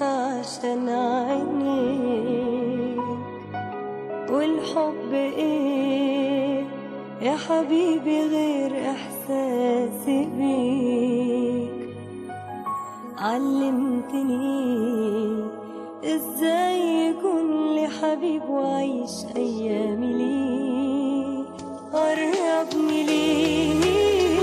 عشان عينيك والحب ايه يا حبيبي غير احساسي بيك علمتني ازاي يكون لي حبيب واعيش ايامي ليه قربني ليه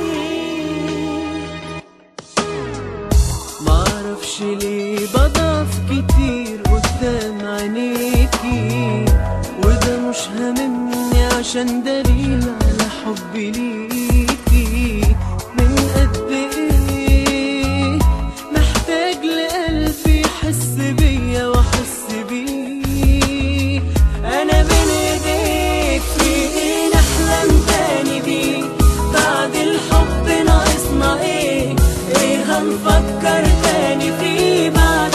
معرفش ليه بضعف كتير قدام عينيكي وده مش هاممني عشان دليل على حبي ليكي من قد ايه محتاج لقلبي يحس بيا واحس بيه انا بين ايديك في ايه نحلم تاني بيه بعد الحب ناقصنا ايه ايه هنفكر تاني فيه بعد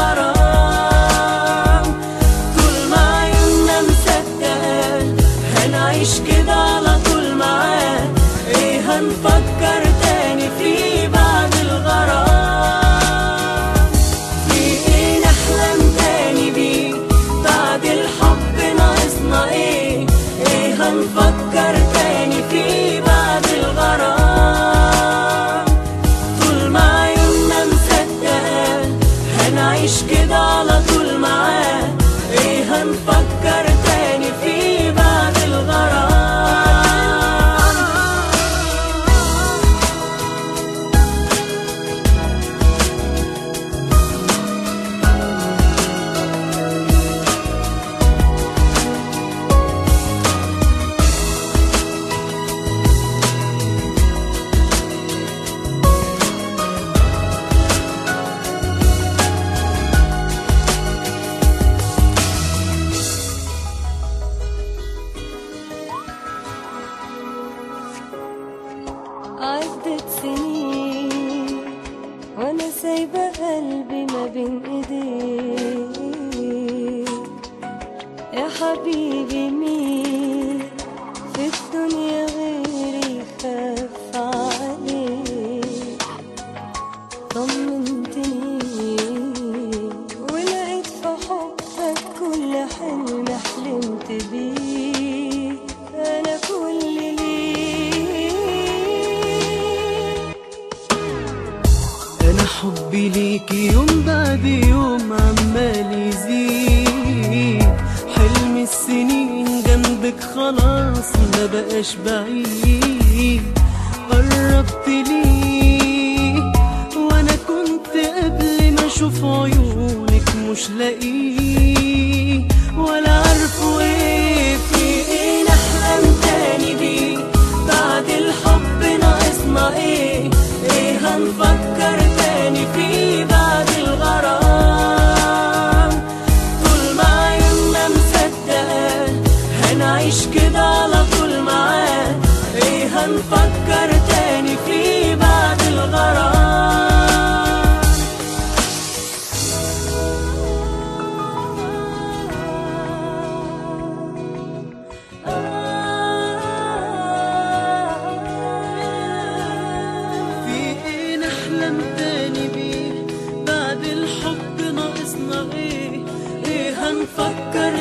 الغرام طول ما عيوننا مصدقة هنعيش كده على طول معاه ايه هنفكر تاني فيه بعد الغرام في ايه نحلم تاني بيه بعد الحب ناقصنا ايه ايه هنفكر تاني فيه بعد الغرام طول ما عيوننا مصدقة هنعيش كده على طول معاه ايه هنفكر تاني فيه بعد الغرام عدت سنين وانا سايبة قلبي ما بين ايديك يا حبيبي مين في الدنيا غيري خاف عليك طمنتني ولقيت في حبك كل حلم حلمت بيه انا كل ليك انا حبي ليكي يوم بعد يوم عمال يزيد حلم السنين جنبك خلاص ما بقاش بعيد قربت ليه وانا كنت قبل ما اشوف عيونك مش لاقيه ولا عارفه ايه في ايه نحلم تاني بيه بعد الحب ناقصنا ايه ايه هنفكر تاني فيه بعد الغرام طول ما عيوننا مصدقة هنعيش كده على طول معاه ايه هنفكر تاني فيه بعد الغرام في ايه نحلم تاني بيه بعد الحب ناقصنا ايه ايه هنفكر